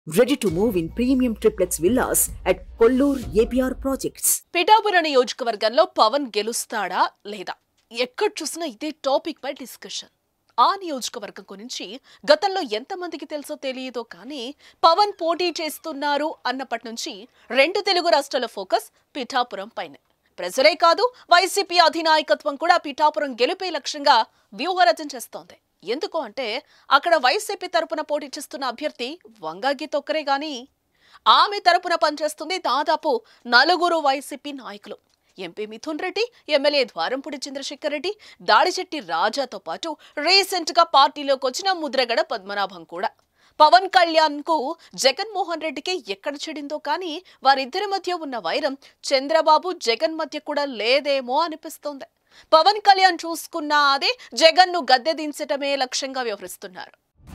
Ready to move in premium triplex villas at Kollur APR projects. Pithapuram నియోజకవర్గంలో పవన్ గెలుస్తాడా లేదా ఎక్కడ చూసినా ఇదే టాపిక్ పై డిస్కషన్ ఆ నియోజకవర్గం గురించి గతంలో ఎంతమందికి తెలుసో తెలియదో కానీ పవన్ పోటీ చేస్తున్నారు అన్నప్పటి నుంచి రెండు తెలుగు రాష్ట్రాల ఫోకస్ పిఠాపురం పైన ప్రజలే కాదు వైసీపీ అధినాయకత్వం కూడా పిఠాపురం గెలుపే లక్ష్యంగా వ్యూహరచన చేస్తోంది ఎందుకు అంటే అక్కడ వైసీపీ తరపున పోటీ చేస్తున్న అభ్యర్థి వంగాగీత ఒక్కరే గాని ఆమె తరపున పనిచేస్తుంది దాదాపు నలుగురు వైసీపీ నాయకులు ఎంపీ మిథున్ రెడ్డి ఎమ్మెల్యే ద్వారంపూడి చంద్రశేఖర్ రెడ్డి దాడిశెట్టి రాజాతో పాటు రీసెంట్ గా పార్టీలోకి వచ్చిన ముద్రగడ పద్మనాభం కూడా పవన్ కళ్యాణ్ కు జగన్మోహన్ రెడ్డికి ఎక్కడ చెడిందో కానీ వారిద్దరి మధ్య ఉన్న వైరం చంద్రబాబు జగన్ మధ్య కూడా లేదేమో అనిపిస్తోంది పవన్ కళ్యాణ్ చూసుకున్నా అదే జగన్ ను గద్దె దించటమే లక్ష్యంగా వ్యవహరిస్తున్నారు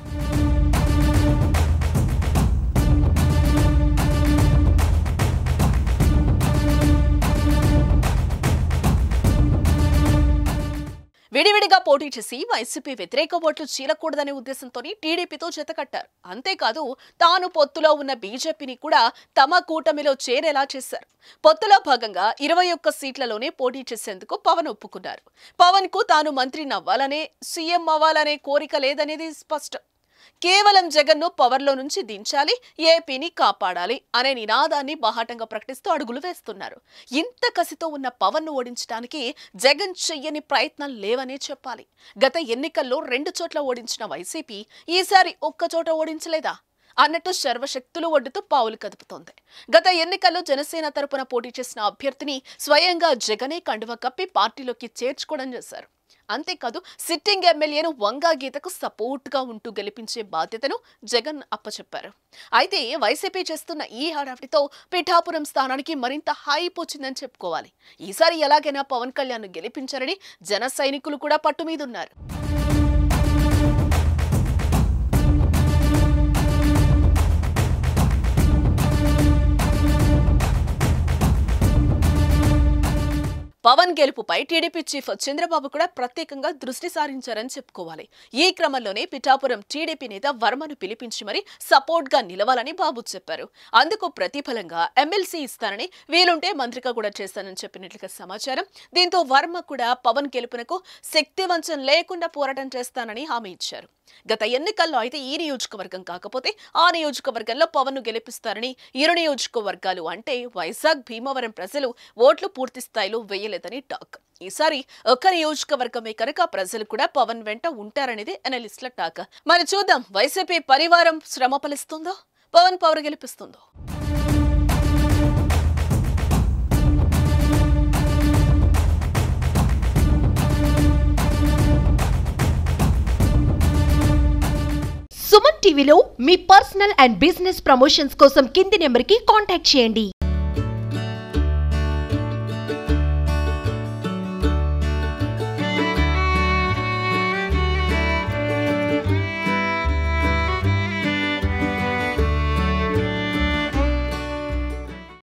విడివిడిగా పోటీ చేసి వైసీపీ వ్యతిరేక ఓట్లు చీలకూడదనే ఉద్దేశంతో టీడీపీతో జతకట్టారు అంతేకాదు తాను పొత్తులో ఉన్న బీజేపీని కూడా తమ కూటమిలో చేరేలా చేశారు పొత్తులో భాగంగా ఇరవై ఒక్క సీట్లలోనే పోటీ చేసేందుకు పవన్ ఒప్పుకున్నారు పవన్ కు తాను మంత్రిని అవ్వాలనే సీఎం అవ్వాలనే కోరిక లేదనేది స్పష్టం కేవలం జగన్ను పవర్లో నుంచి దించాలి ఏపీని కాపాడాలి అనే నినాదాన్ని బాహాటంగా ప్రకటిస్తూ అడుగులు వేస్తున్నారు ఇంత కసితో ఉన్న పవన్ను ఓడించడానికి జగన్ చెయ్యని ప్రయత్నాలు లేవనే చెప్పాలి గత ఎన్నికల్లో రెండు చోట్ల ఓడించిన వైసీపీ ఈసారి ఒక్క చోట ఓడించలేదా అన్నట్టు సర్వశక్తులు ఒడ్డుతూ పావులు కదుపుతోంది గత ఎన్నికల్లో జనసేన తరపున పోటీ చేసిన అభ్యర్థిని స్వయంగా జగనే కండువ కప్పి పార్టీలోకి చేర్చుకోవడం చేశారు అంతేకాదు సిట్టింగ్ ఎమ్మెల్యేను వంగా గీతకు సపోర్ట్ గా ఉంటూ గెలిపించే బాధ్యతను జగన్ అప్పచెప్పారు అయితే వైసీపీ చేస్తున్న ఈ హడావిడితో పిఠాపురం స్థానానికి మరింత హైప్ వచ్చిందని చెప్పుకోవాలి ఈసారి ఎలాగైనా పవన్ కళ్యాణ్ గెలిపించారని జన సైనికులు కూడా పట్టు మీదున్నారు పవన్ గెలుపుపై టీడీపీ చీఫ్ చంద్రబాబు కూడా ప్రత్యేకంగా దృష్టి సారించారని చెప్పుకోవాలి ఈ క్రమంలోనే పిఠాపురం టీడీపీ నేత వర్మను పిలిపించి మరి సపోర్ట్ గా నిలవాలని బాబు చెప్పారు అందుకు ప్రతిఫలంగా ఎమ్మెల్సీ ఇస్తానని వీలుంటే మంత్రిగా కూడా చేస్తానని చెప్పినట్లుగా సమాచారం దీంతో వర్మ కూడా పవన్ గెలుపునకు శక్తివంచం లేకుండా పోరాటం చేస్తానని హామీ ఇచ్చారు గత ఎన్నికల్లో అయితే ఈ నియోజకవర్గం కాకపోతే ఆ నియోజకవర్గంలో పవన్ ను గెలిపిస్తారని ఇరు నియోజకవర్గాలు అంటే వైజాగ్ భీమవరం ప్రజలు ఓట్లు పూర్తి స్థాయిలో వేయలేదని టాక్ ఈసారి ఒక్క నియోజకవర్గమే కనుక ప్రజలు కూడా పవన్ వెంట ఉంటారనేది అనలిస్ట్ల టాక్ మరి చూద్దాం వైసీపీ పరివారం శ్రమ ఫలిస్తుందో పవన్ పవర్ గెలిపిస్తుందో సుమన్ టీవీలో మీ పర్సనల్ అండ్ బిజినెస్ ప్రమోషన్స్ కోసం కింది నెంబర్కి కాంటాక్ట్ చేయండి